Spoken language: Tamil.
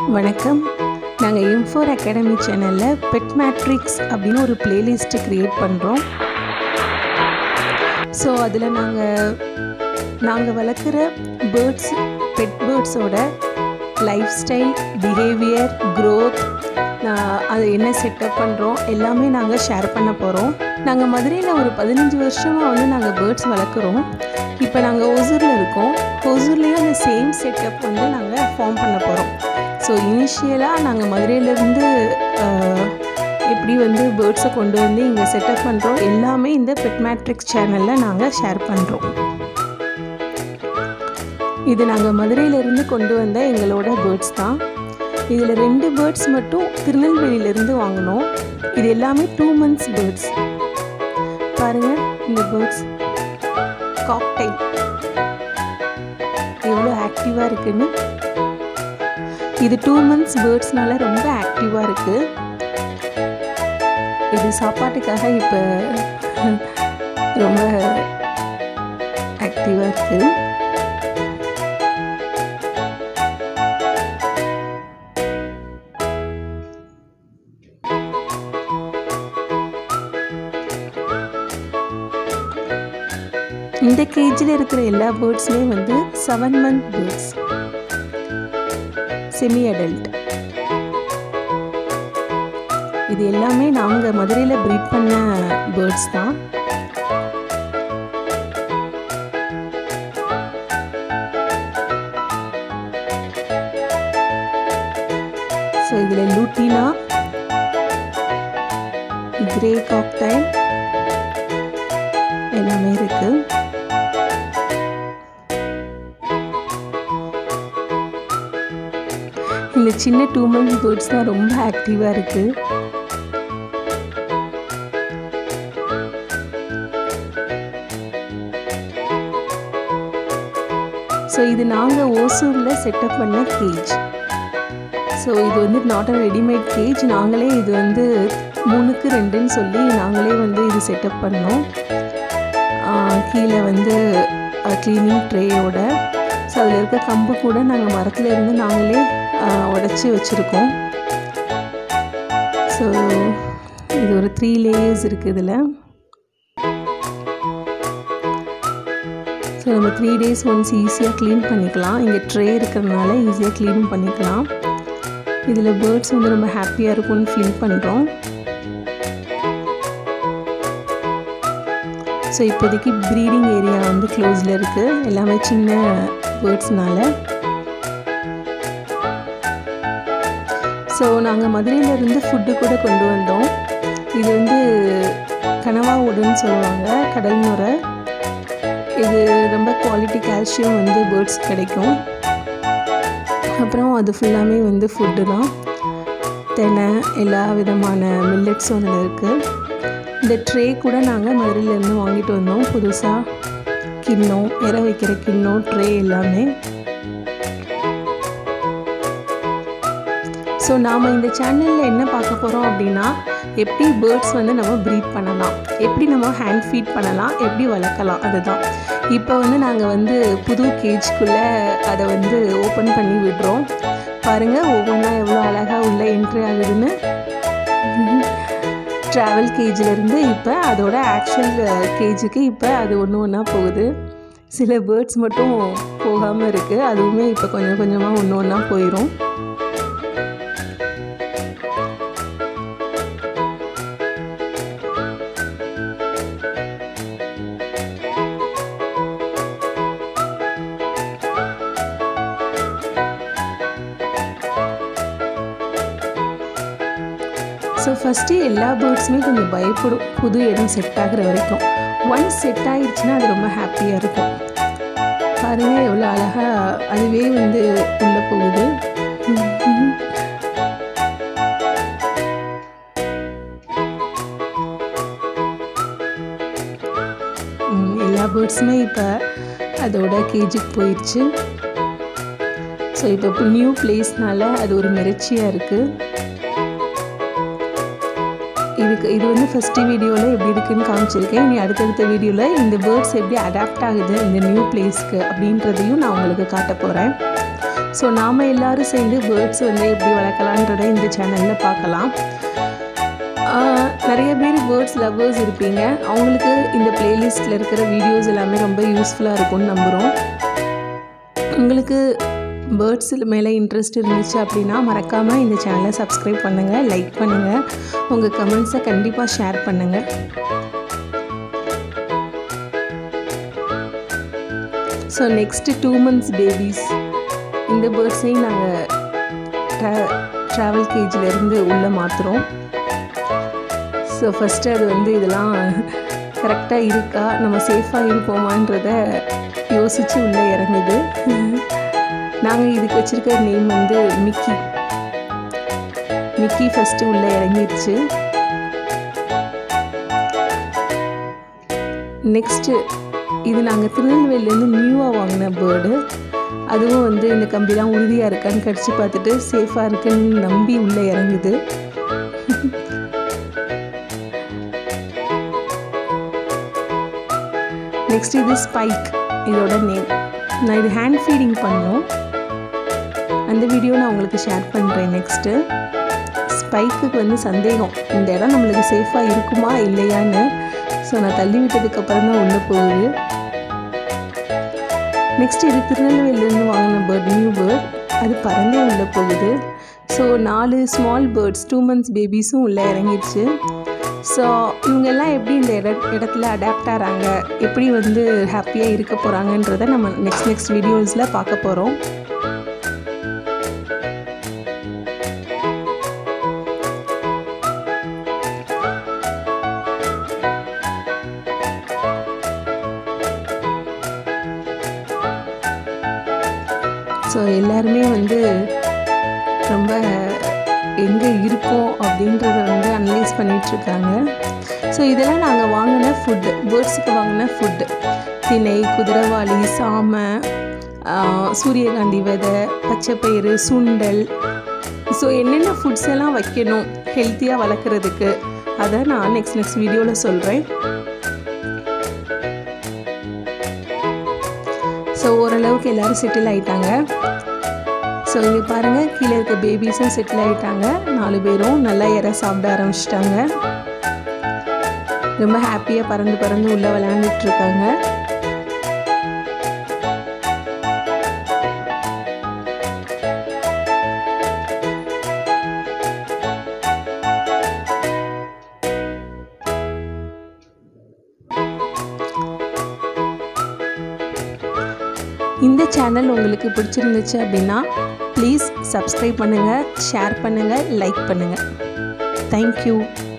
வணக்கம் நாங்கள் இன்ஃபோர் அகாடமி சேனலில் பெட் மேட்ரிக்ஸ் அப்படின்னு ஒரு பிளேலிஸ்ட்டு க்ரியேட் பண்ணுறோம் ஸோ அதில் நாங்கள் நாங்கள் வளர்க்குற பேர்ட்ஸ் பெட் பேர்ட்ஸோட லைஃப் ஸ்டைல் பிஹேவியர் க்ரோத் அது என்ன செட்டப் பண்ணுறோம் எல்லாமே நாங்கள் ஷேர் பண்ண போகிறோம் நாங்கள் மதுரையில் ஒரு பதினஞ்சு வருஷமாக வந்து நாங்கள் பேர்ட்ஸ் வளர்க்குறோம் இப்போ நாங்கள் ஒசூரில் இருக்கோம் ஒசூர்லேயும் அந்த சேம் செட்டப் வந்து நாங்கள் ஃபார்ம் பண்ண போகிறோம் ஸோ இனிஷியலாக நாங்கள் மதுரையிலேருந்து எப்படி வந்து பேர்ட்ஸை கொண்டு வந்து இங்கே செட்டப் பண்ணுறோம் எல்லாமே இந்த பெட் மேட்ரிக்ஸ் சேனலில் நாங்கள் ஷேர் பண்ணுறோம் இது நாங்கள் மதுரையிலேருந்து கொண்டு வந்த எங்களோட பேர்ட்ஸ் தான் இதில் ரெண்டு பேர்ட்ஸ் மட்டும் திருநெல்வேலியிலேருந்து வாங்கினோம் இது எல்லாமே டூ மந்த்ஸ் பேர்ட்ஸ் பாருங்கள் இந்த பேர்ட்ஸ் காக்டைல் எவ்வளோ ஆக்டிவாக இருக்குன்னு இது டூ மந்த்ஸ் பேர்ட்ஸ்னால ரொம்ப ஆக்டிவாக இருக்குது இது சாப்பாட்டுக்காக இப்போ ரொம்ப ஆக்டிவாக இருக்குது இந்த கேஜில் இருக்கிற எல்லா பேர்ட்ஸுமே வந்து seven month birds semi adult இது எல்லாமே நாங்கள் மதுரையில் ப்ரீட் பண்ண பேர்ட்ஸ் தான் ஸோ இதில் லூட்டினா கிரே காக்டைல் எல்லாமே இருக்குது இந்த சின்ன டூ மந்த் பேர்ட்ஸ் தான் ரொம்ப ஆக்டிவாக இருக்குது ஸோ இது நாங்கள் ஓசூரில் செட்டப் பண்ண கேஜ் ஸோ இது வந்து நாட் அ ரெடிமேட் கேஜ் நாங்களே இது வந்து மூணுக்கு ரெண்டுன்னு சொல்லி நாங்களே வந்து இது செட்டப் பண்ணோம் கீழே வந்து க்ளீனிங் ட்ரேயோட ஸோ அதில் இருக்க கம்பு கூட நாங்கள் மரத்தில் இருந்து நாங்களே உடச்சி வச்சுருக்கோம் ஸோ இது ஒரு த்ரீ லேயர்ஸ் இருக்குது இதில் ஸோ நம்ம த்ரீ டேஸ் ஒன்ஸ் ஈஸியாக க்ளீன் பண்ணிக்கலாம் இங்கே ட்ரே இருக்கிறதுனால ஈஸியாக க்ளீனும் பண்ணிக்கலாம் இதில் பேர்ட்ஸ் வந்து ரொம்ப ஹாப்பியாக இருக்கும்னு ஃபீல் பண்ணுறோம் ஸோ இப்போதைக்கு ப்ரீடிங் ஏரியா வந்து க்ளோஸில் இருக்குது எல்லாமே சின்ன பேர்ட்ஸ்னால ஸோ நாங்கள் மதுரையிலேருந்து ஃபுட்டு கூட கொண்டு வந்தோம் இது வந்து கனவா உடன்னு சொல்லுவாங்க கடல் நுரை இது ரொம்ப குவாலிட்டி கால்சியம் வந்து பேர்ட்ஸ் கிடைக்கும் அப்புறம் அது ஃபுல்லாமே வந்து ஃபுட்டு தான் தெனை எல்லா விதமான மில்லட்ஸும் அதில் இருக்குது இந்த ட்ரே கூட நாங்கள் மதுரையிலேருந்து வாங்கிட்டு வந்தோம் புதுசாக கிண்ணம் இற வைக்கிற கிண்ணம் ட்ரே எல்லாமே ஸோ நாம் இந்த சேனலில் என்ன பார்க்க போகிறோம் அப்படின்னா எப்படி பேர்ட்ஸ் வந்து நம்ம ப்ரீட் பண்ணலாம் எப்படி நம்ம ஹேண்ட் ஃபீட் பண்ணலாம் எப்படி வளர்க்கலாம் அதுதான் இப்போ வந்து நாங்கள் வந்து புது கேஜ்குள்ளே அதை வந்து ஓப்பன் பண்ணி விடுறோம் பாருங்கள் ஒவ்வொன்றா எவ்வளோ அழகாக உள்ளே என்ட்ரி ஆகுதுன்னு ட்ராவல் கேஜிலேருந்து இப்போ அதோட ஆக்சுவல் கேஜுக்கு இப்போ அது ஒன்று ஒன்றா போகுது சில பேர்ட்ஸ் மட்டும் போகாமல் இருக்குது அதுவுமே இப்போ கொஞ்சம் கொஞ்சமாக ஒன்று ஒன்றா போயிடும் ஸோ ஃபஸ்ட்டு எல்லா பேர்ட்ஸுமே கொஞ்சம் பயப்படும் புது இடம் செட் ஆகிற வரைக்கும் ஒன்ஸ் செட் ஆகிடுச்சுன்னா அது ரொம்ப ஹாப்பியாக இருக்கும் பாருங்கள் எவ்வளோ அழகாக அதுவே வந்து உள்ளே போகுது எல்லா பேர்ட்ஸுமே இப்போ அதோட கேஜுக்கு போயிடுச்சு ஸோ இப்போ நியூ பிளேஸ்னால அது ஒரு மிரட்சியாக இருக்குது இதுக்கு இது வந்து ஃபஸ்ட்டு வீடியோவில் எப்படி இருக்குன்னு காமிச்சிருக்கேன் இனி அடுத்தடுத்த வீடியோவில் இந்த பேர்ட்ஸ் எப்படி அடாப்ட் ஆகுது இந்த நியூ பிளேஸ்க்கு அப்படின்றதையும் நான் உங்களுக்கு காட்ட போகிறேன் ஸோ நாம் எல்லோரும் சேர்ந்து பேர்ட்ஸ் வந்து எப்படி வளர்க்கலான்றதை இந்த சேனலில் பார்க்கலாம் ஆஹ் நிறைய பேர் பேர்ட்ஸ் லவ்வர்ஸ் இருப்பீங்க அவங்களுக்கு இந்த பிளேலிஸ்ட்டில் இருக்கிற வீடியோஸ் எல்லாமே ரொம்ப யூஸ்ஃபுல்லாக இருக்கும்னு நம்புகிறோம் உங்களுக்கு பேர்ட்ஸ் மேலே இன்ட்ரெஸ்ட் இருந்துச்சு அப்படின்னா மறக்காமல் இந்த சேனலை சப்ஸ்கிரைப் பண்ணுங்கள் லைக் பண்ணுங்கள் உங்கள் கமெண்ட்ஸை கண்டிப்பாக ஷேர் பண்ணுங்கள் so next two months babies இந்த பேர்ட்ஸையும் நாங்கள் ட்ரா ட்ராவல் கேஜிலேருந்து உள்ளே மாற்றுறோம் ஸோ ஃபஸ்ட்டு அது வந்து இதெல்லாம் கரெக்டாக இருக்கா நம்ம சேஃபாக இருப்போமான்றத யோசித்து உள்ளே இறங்குது நாங்கள் இதுக்கு வச்சுருக்க நேம் வந்து மிக்கி மிக்கி ஃபஸ்ட்டு உள்ளே இறங்கிடுச்சு நெக்ஸ்ட்டு இது நாங்கள் திருநெல்வேலியிலேருந்து நியூவாக வாங்கின பேர்டு அதுவும் வந்து இந்த கம்பிலாம் உறுதியாக இருக்கான்னு கடிச்சு பார்த்துட்டு சேஃபாக இருக்குன்னு நம்பி உள்ளே இறங்குது நெக்ஸ்ட் இது ஸ்பைக் இதோட நேம் நான் இது ஹேண்ட் ஃபீடிங் பண்ணோம் அந்த வீடியோ நான் உங்களுக்கு ஷேர் பண்ணுறேன் நெக்ஸ்ட்டு ஸ்பைக்குக்கு வந்து சந்தேகம் இந்த இடம் நம்மளுக்கு சேஃபாக இருக்குமா இல்லையான்னு ஸோ நான் தள்ளி விட்டதுக்கப்புறம் தான் உள்ளே போகுது நெக்ஸ்ட் இது திருநெல்வேலியிலேருந்து வாங்கின பேர்ட் நியூ பேர்ட் அது பறந்தே உள்ளே போகுது ஸோ நாலு ஸ்மால் பேர்ட்ஸ் டூ மந்த்ஸ் பேபிஸும் உள்ளே இறங்கிடுச்சு ஸோ இவங்கெல்லாம் எப்படி இந்த இட இடத்துல அடாப்ட் ஆகிறாங்க எப்படி வந்து ஹாப்பியாக இருக்க போகிறாங்கன்றத நம்ம நெக்ஸ்ட் நெக்ஸ்ட் வீடியோஸில் பார்க்க போகிறோம் ஸோ எல்லாருமே வந்து ரொம்ப எங்கே இருக்கோம் அப்படின்றத வந்து அனலைஸ் பண்ணிகிட்ருக்காங்க ஸோ இதெல்லாம் நாங்கள் வாங்கின ஃபுட்டு பேர்ட்ஸுக்கு வாங்கின ஃபுட்டு திணை குதிரைவாளி சாமை ஆஹ், சூரியகாந்தி விதை பச்சைப்பயிறு சுண்டல் ஸோ என்னென்ன ஃபுட்ஸ் எல்லாம் வைக்கணும் ஹெல்த்தியாக வளர்க்குறதுக்கு அதை நான் நெக்ஸ்ட் நெக்ஸ்ட் வீடியோவில் சொல்கிறேன் ஸோ ஓரளவுக்கு எல்லோரும் செட்டில் ஆயிட்டாங்க ஸோ இங்கே பாருங்கள் கீழே இருக்க பேபிஸும் செட்டில் ஆகிட்டாங்க நாலு பேரும் நல்லா இற சாப்பிட ஆரம்பிச்சிட்டாங்க ரொம்ப ஹாப்பியாக பறந்து பறந்து உள்ளே விளையாண்டுட்டு இருக்காங்க இந்த சேனல் உங்களுக்கு பிடிச்சிருந்துச்சு அப்படின்னா ப்ளீஸ் சப்ஸ்கிரைப் பண்ணுங்கள் ஷேர் பண்ணுங்கள் லைக் பண்ணுங்கள் தேங்க்யூ